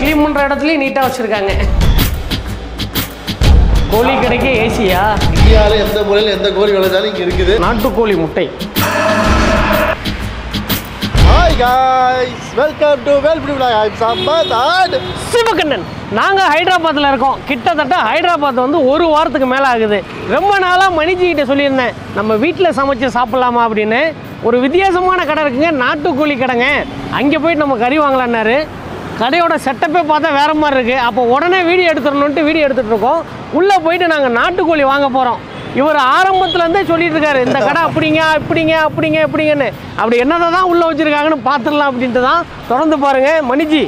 Clean பண்ணுற இடத்துலையும் நீட்டாக வச்சுருக்காங்க கோழி கடைக்கு ஏசியா இந்தியாவில் எந்த மூலையில் எந்த கோழி விளைஞ்சாலும் இங்கே இருக்குது நாட்டுக்கோழி முட்டை ஹாய் காய்ஸ் வெல்கம் டு வெல்புடி விழா ஐம் சம்பத் அண்ட் சிவகண்ணன் நாங்கள் ஹைதராபாத்தில் இருக்கோம் கிட்டத்தட்ட ஹைதராபாத் வந்து ஒரு வாரத்துக்கு மேலே ஆகுது ரொம்ப நாளாக மணிஜிக்கிட்ட சொல்லியிருந்தேன் நம்ம வீட்டில் சமைச்சு சாப்பிட்லாமா அப்படின்னு ஒரு வித்தியாசமான கடை இருக்குங்க நாட்டுக்கோழி கடைங்க அங்கே போயிட்டு நம்ம கறி வாங்கலான்னாரு கடையோட செட்டப்பே பார்த்தா வேற மாதிரி இருக்குது அப்போ உடனே வீடியோ எடுத்துடணுன்ட்டு வீடியோ எடுத்துகிட்டு இருக்கோம் உள்ளே போயிட்டு நாங்கள் நாட்டுக்கோழி வாங்க போகிறோம் இவர் ஆரம்பத்துலேருந்தே சொல்லிட்டு இருக்காரு இந்த கடை அப்படிங்க இப்படிங்க அப்படிங்க இப்படிங்கன்னு அப்படி என்னதை தான் உள்ளே வச்சுருக்காங்கன்னு பார்த்துடலாம் அப்படின்ட்டு தான் தொடர்ந்து பாருங்கள் மணிஜி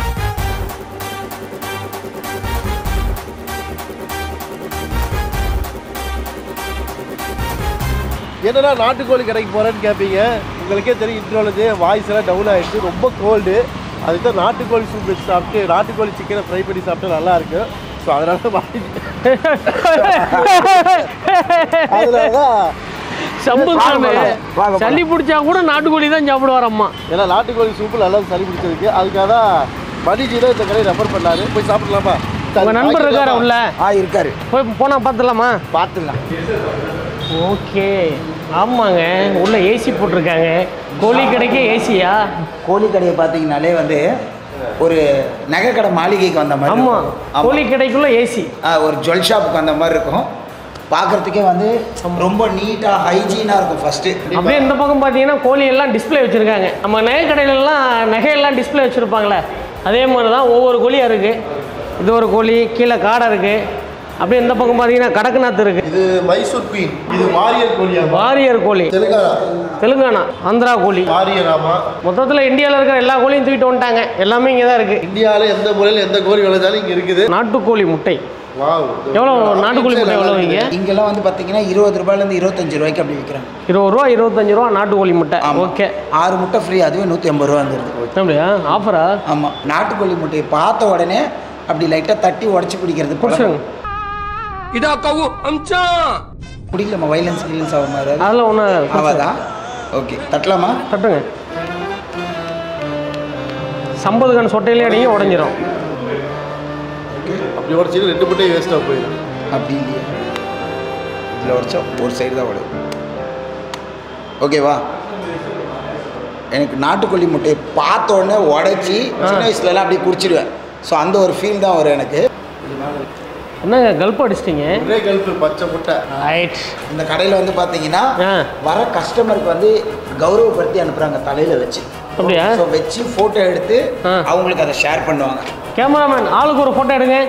என்னடா நாட்டுக்கோழி கடைக்கு போகிறேன்னு கேட்பீங்க உங்களுக்கே தெரியும் இன்ட்ரோலது வாய்ஸ் எல்லாம் டவுன் ஆகிடுச்சு ரொம்ப கோல்டு அதுக்கு தான் நாட்டுக்கோழி சூப் வச்சு சாப்பிட்டு நாட்டுக்கோழி சிக்கனை ஃப்ரை பண்ணி சாப்பிட்டா நல்லா இருக்கு ஸோ அதனால வாங்கி அதனால தான் சம்பு சாமி வாங்க, சளி பிடிச்சா கூட நாட்டுக்கோழி தான் சாப்பிடுவார் அம்மா ஏன்னா நாட்டுக்கோழி சூப்பு நல்லா சளி பிடிச்சிருக்கு அதுக்காக தான் மணிஜி தான் இந்த கடையை ரெஃபர் பண்ணாரு போய் சாப்பிடலாமா உங்க நண்பர் இருக்காரா உள்ள ஆ இருக்காரு போய் போனா பார்த்துடலாமா பார்த்துடலாம் ஓகே ஆமாங்க உள்ள ஏசி போட்டிருக்காங்க கோழி கடைக்கே ஏசியா கோழி கடையை பார்த்தீங்கனாலே வந்து ஒரு நகைக்கடை மாளிகைக்கு வந்த மாதிரி ஆமா இருக்கும். ஆமா. கோழி கடைக்குள்ள ஏசி ஆ, ஒரு ஜுவல் ஷாப்புக்கு வந்த மாதிரி இருக்கும் பார்க்கறதுக்கே வந்து ரொம்ப நீட்டாக ஹைஜீனாக இருக்கும் ஃபஸ்ட்டு அப்படியே இந்த பக்கம் பார்த்தீங்கன்னா கோழி எல்லாம் டிஸ்ப்ளே வச்சிருக்காங்க நம்ம நகை கடையிலலாம் நகையெல்லாம் டிஸ்ப்ளே வச்சிருப்பாங்களே அதே மாதிரி தான் ஒவ்வொரு கோழியாக இருக்கு இது ஒரு கோழி கீழே காடை இருக்கு அப்படியே இந்த பக்கம் பார்த்தீங்கன்னா கடக்குநாத் இருக்கு இது மைசூர் குயின் இது மாரியர் கோழியா வாரியர் கோழி தெலுங்கானா தெலுங்கானா ஆந்திரா கோழி மாரியராமா மொத்தத்தில் இந்தியாவில் இருக்கிற எல்லா கோழியும் தூக்கிட்டு வந்துட்டாங்க எல்லாமே இங்கே தான் இருக்குது இந்தியாவில் எந்த மூலையில் எந்த கோழி விளைஞ்சாலும் இங்கே இருக்குது நாட்டுக்கோழி முட்டை வாவ் எவ்வளோ நாட்டுக்கோழி முட்டை எவ்வளோ வைங்க இங்கெல்லாம் வந்து பார்த்தீங்கன்னா இருபது ரூபாயிலேருந்து இருபத்தஞ்சு ரூபாய்க்கு அப்படி விற்கிறாங்க இருபது ரூபா இருபத்தஞ்சு ரூபா நாட்டுக்கோழி முட்டை ஆமா. ஓகே ஆறு முட்டை ஃப்ரீ அதுவே நூற்றி ஐம்பது ரூபா வந்துருது அப்படியா ஆஃபரா ஆமாம் நாட்டுக்கோழி முட்டையை பார்த்த உடனே அப்படி லைட்டாக தட்டி உடச்சி பிடிக்கிறது குடிச்சுங்க பிடிக்கலமா வைலன்ஸ் கிலன்ஸ் ஆகும் மாதிரி அதில் ஒன்று ஆகாதா ஓகே தட்டலாமா தட்டுங்க சம்பது கண் சொட்டையிலே அடிங்க உடஞ்சிரும் அப்படி உடச்சு ரெண்டு முட்டையும் வேஸ்ட்டாக போயிடும் அப்படி இல்லையே இதில் உடச்சா ஒரு சைடு தான் உடையும் ஓகேவா எனக்கு நாட்டுக்கோழி முட்டையை பார்த்த உடனே உடச்சி சின்ன வயசுலலாம் அப்படியே குடிச்சிடுவேன் ஸோ அந்த ஒரு ஃபீல் தான் வரும் எனக்கு என்னங்க கல்ப் அடிச்சிட்டிங்க ஒரே கல்ஃபு பச்சை முட்டை ரைட் இந்த கடையில் வந்து பார்த்தீங்கன்னா ஆ வர கஸ்டமருக்கு வந்து கௌரவப்படுத்தி அனுப்புகிறாங்க தலையில் வச்சு அப்படியா ஸோ வச்சு ஃபோட்டோ எடுத்து ஆ. அவங்களுக்கு அதை ஷேர் பண்ணுவாங்க கேமராமேன் ஆளுக்கு ஒரு ஃபோட்டோ எடுங்க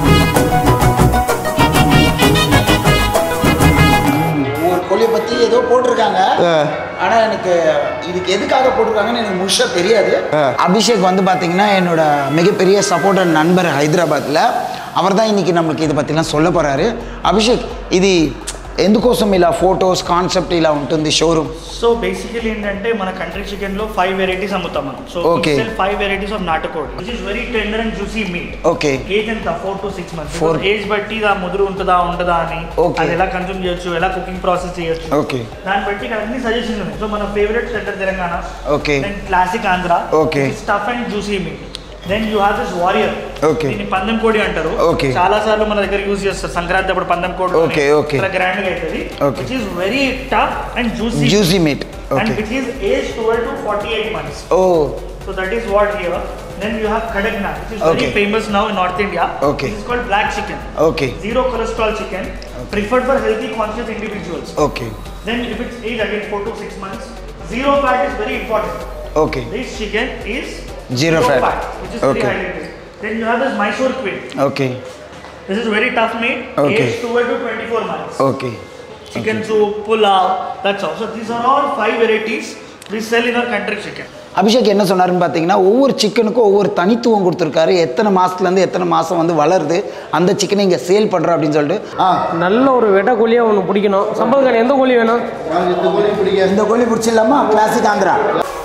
ஒரு கோழியை பற்றி ஏதோ போட்டிருக்காங்க ஆனால் எனக்கு இதுக்கு எதுக்காக போட்டிருக்காங்கன்னு எனக்கு முழுசாக தெரியாது அபிஷேக் வந்து பார்த்தீங்கன்னா என்னோட மிகப்பெரிய சப்போர்ட்டர் நண்பர் ஹைதராபாத்தில் அவர் தான் இன்னைக்கு நம்மளுக்கு இதை பற்றிலாம் சொல்ல పోరారు అభిషేక్ ఇది ఎందుకోసం ఇలా ఫొటోస్ కాన్సెప్ట్ ఇలా ఉంటుంది షోరూమ్ సో బేసికలీ ఏంటంటే మన కంట్రీ చికెన్ లో ఫైవ్ వెరైటీస్ అమ్ముతాం మనం so Okay. Five varieties of నాటుకోడి which is very tender and juicy meat okay age ఎంత four to six months Four. Age బట్టి ఆ ముదురు ఉంటుందా ఉండదా అని Okay. అది ఎలా కన్సూమ్ చేయొచ్చు ఎలా కుకింగ్ ప్రాసెస్ చేయొచ్చు ఓకే దాన్ని బట్టి ఇక్కడ అన్ని సజెషన్స్ ఉన్నాయి సో మన favourite centre Telangana Okay. Then classic Andhra Okay. Stuff and juicy meat then you have this warrior Okay. దీన్ని పందెం కోడి అంటారు Okay. చాలా సార్లు మన దగ్గర యూజ్ చేస్తారు సంక్రాంతి అప్పుడు పందెం కోడి Okay, okay. చాలా గ్రాండ్ గా అవుతుంది Okay. Which is very tough and juicy juicy meat and okay which is age 12 to 48 months. ఓ So that is what here. Then you have Kadakna, which is Okay. very famous now in North India. Okay. This is called black chicken. Okay Zero cholesterol chicken, preferred for healthy conscious individuals. Okay Then if it's age again 4 to 6 months, zero fat is very important. Okay This chicken is Zero fat. which is very Okay. highlighted. Then you have this Mysore queen. Okay This is very tough meat. Okay. Age 12 to 24 months. Okay Chicken soup, pulao, that's all. So these are all five varieties we sell in our country chicken. Abhishek என்ன சொன்னாருன்னு பார்த்தீங்கன்னா ஒவ்வொரு சிக்கனுக்கும் ஒவ்வொரு தனித்துவம் கொடுத்துருக்காரு எத்தனை மாதத்துலேருந்து எத்தனை மாதம் வந்து வளருது அந்த சிக்கனை இங்கே சேல் பண்ணுறோம் அப்படின்னு சொல்லிட்டு ஆ நல்ல ஒரு வெட்டை கோழியாக ஒன்று பிடிக்கணும் சம்பதுக்கான எந்த கோழி வேணும் நான் இந்த கோழி பிடிக்க இந்த கோழி பிடிச்சிடலாமா கிளாசிக் ஆந்திரா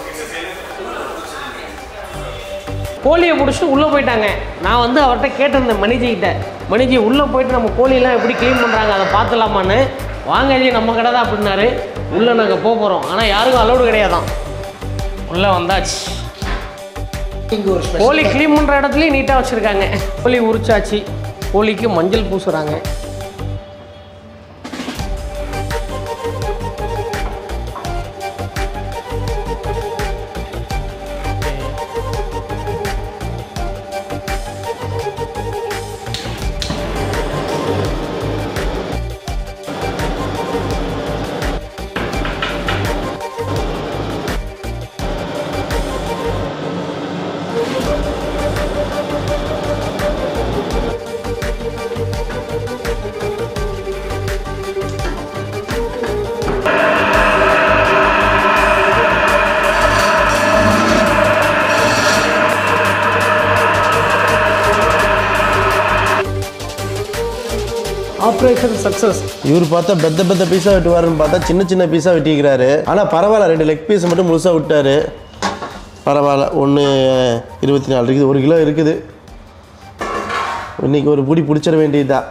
கோழியை பிடிச்சிட்டு உள்ளே போயிட்டாங்க நான் வந்து அவர்கிட்ட கேட்டிருந்தேன் மணிஜிக்கிட்ட மணிஜி உள்ளே போயிட்டு நம்ம கோழியெல்லாம் எப்படி க்ளீன் பண்ணுறாங்க அதை பார்த்துலாமான்னு வாங்க ஜி நம்ம கடை தான் அப்படின்னாரு உள்ளே நாங்கள் போக போகிறோம் ஆனால் யாருக்கும் அலௌடு கிடையாதான் உள்ளே வந்தாச்சு இங்கே ஒரு ஸ்பெஷல் கோழி க்ளீன் பண்ணுற இடத்துலையும் நீட்டாக வச்சுருக்காங்க கோழி உரிச்சாச்சு கோழிக்கு மஞ்சள் பூசுகிறாங்க ஆப்ரேஷன் சக்ஸஸ் இவர் பார்த்தா பெத்த பெத்த பீஸா வெட்டுவாருன்னு பார்த்தா சின்ன சின்ன பீஸா வெட்டிக்கிறாரு ஆனால் பரவாயில்ல ரெண்டு லெக் பீஸ் மட்டும் முழுசாக விட்டாரு பரவாயில்ல ஒன்று இருபத்தி நாலு இருக்குது ஒரு கிலோ இருக்குது இன்னைக்கு ஒரு புடி பிடிச்சிட வேண்டியதுதான்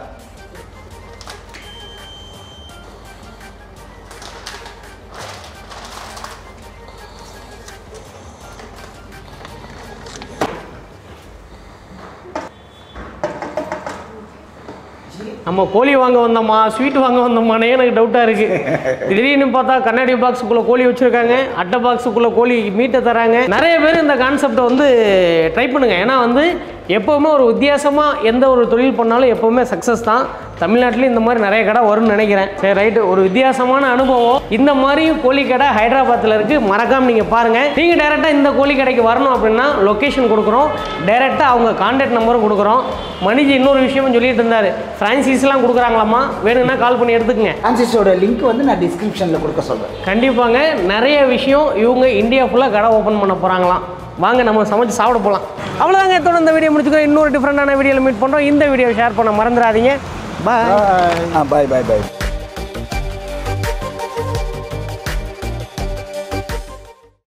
நம்ம கோழி வாங்க வந்தோமா ஸ்வீட் வாங்க வந்தோமானே எனக்கு டவுட்டாக இருக்குது திடீர்னு பார்த்தா கண்ணாடி பாக்ஸுக்குள்ளே கோழி வச்சுருக்காங்க அட்டை பாக்ஸுக்குள்ளே கோழி மீட்டை தராங்க நிறைய பேர் இந்த கான்செப்டை வந்து ட்ரை பண்ணுங்க ஏன்னா வந்து எப்போவுமே ஒரு வித்தியாசமாக எந்த ஒரு தொழில் பண்ணாலும் எப்போவுமே சக்ஸஸ் தான் தமிழ்நாட்டிலையும் இந்த மாதிரி நிறைய கடை வரும்னு நினைக்கிறேன் சரி ரைட்டு ஒரு வித்தியாசமான அனுபவம் இந்த மாதிரி கோழி கடை ஹைதராபாத்தில் இருக்குது மறக்காமல் நீங்கள் பாருங்கள் நீங்கள் டேரெக்டாக இந்த கோழி கடைக்கு வரணும் அப்படின்னா லொக்கேஷன் கொடுக்குறோம் டேரெக்டாக அவங்க கான்டாக்ட் நம்பரும் கொடுக்குறோம் மணிஜி இன்னொரு விஷயமும் சொல்லிட்டு இருந்தார் ஃப்ரான்சைஸ்லாம் கொடுக்குறாங்களாமா வேணும்னா கால் பண்ணி எடுத்துக்கங்க ஃப்ரான்சிஸோட லிங்க் வந்து நான் டிஸ்கிரிப்ஷனில் கொடுக்க சொல்கிறேன் கண்டிப்பாங்க நிறைய விஷயம் இவங்க இந்தியா ஃபுல்லாக கடை ஓப்பன் பண்ண போகிறாங்களாம் வாங்க நம்ம சமைச்சு சாப்பிட போகலாம் அவ்வளோதாங்க எத்தோட இந்த வீடியோ முடிச்சுக்கிறோம் இன்னொரு டிஃப்ரெண்டான வீடியோவில் மீட் பண்ணுறோம் இந்த வீடியோ ஷேர் பண்ண மறந்துடாதீங்க பாய் ஆ பாய் பாய் பாய்